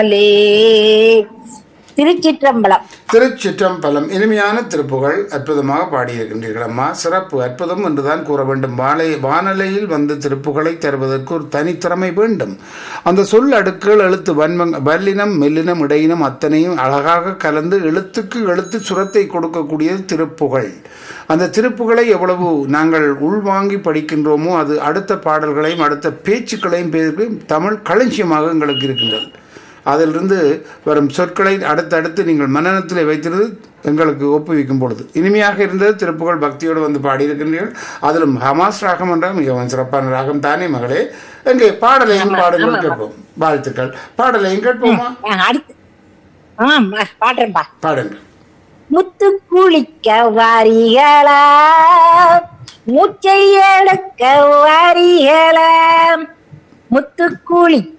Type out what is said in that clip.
பாடலே திருச்சிற்றம்பலம் திருச்சிற்றம்பலம் இனிமையான திருப்புகள் அற்புதமாக பாடியிருக்கின்றீர்கள் அம்மா சிறப்பு அற்புதம் என்றுதான் கூற வேண்டும் வானை வானலையில் வந்து திருப்புகளை தருவதற்கு ஒரு தனித்திறமை வேண்டும் அந்த சொல் அடுக்குகள் எழுத்து வன்மங் வல்லினம் மெல்லினம் இடையினம் அத்தனையும் அழகாக கலந்து எழுத்துக்கு எழுத்து சுரத்தை கொடுக்கக்கூடியது திருப்புகள் அந்த திருப்புகளை எவ்வளவு நாங்கள் உள்வாங்கி படிக்கின்றோமோ அது அடுத்த பாடல்களையும் அடுத்த பேச்சுக்களையும் பேருக்கு தமிழ் களஞ்சியமாக எங்களுக்கு இருக்கின்றது அதிலிருந்து வரும் சொற்களை அடுத்தடுத்து நீங்கள் மனநத்தில் வைத்திருந்து எங்களுக்கு ஒப்புவிக்கும் பொழுது இனிமையாக இருந்தது திருப்புகழ் பக்தியோடு வந்து பாடியிருக்கின்றீர்கள் அதிலும் ஹமாஸ் ராகம் என்ற மிகவும் சிறப்பான ராகம் தானே மகளே எங்கே பாடலையும் பாடுங்கள் கேட்போம் வாழ்த்துக்கள் பாடலையும் கேட்போமா ஆ, அடுத்து ஆ ம- பாடுறேன்பா பாடுங்கள் முத்து குளிக்க வாரிகளா மூச்சை எடுக்க வாரிகளா முத்து குளிக்க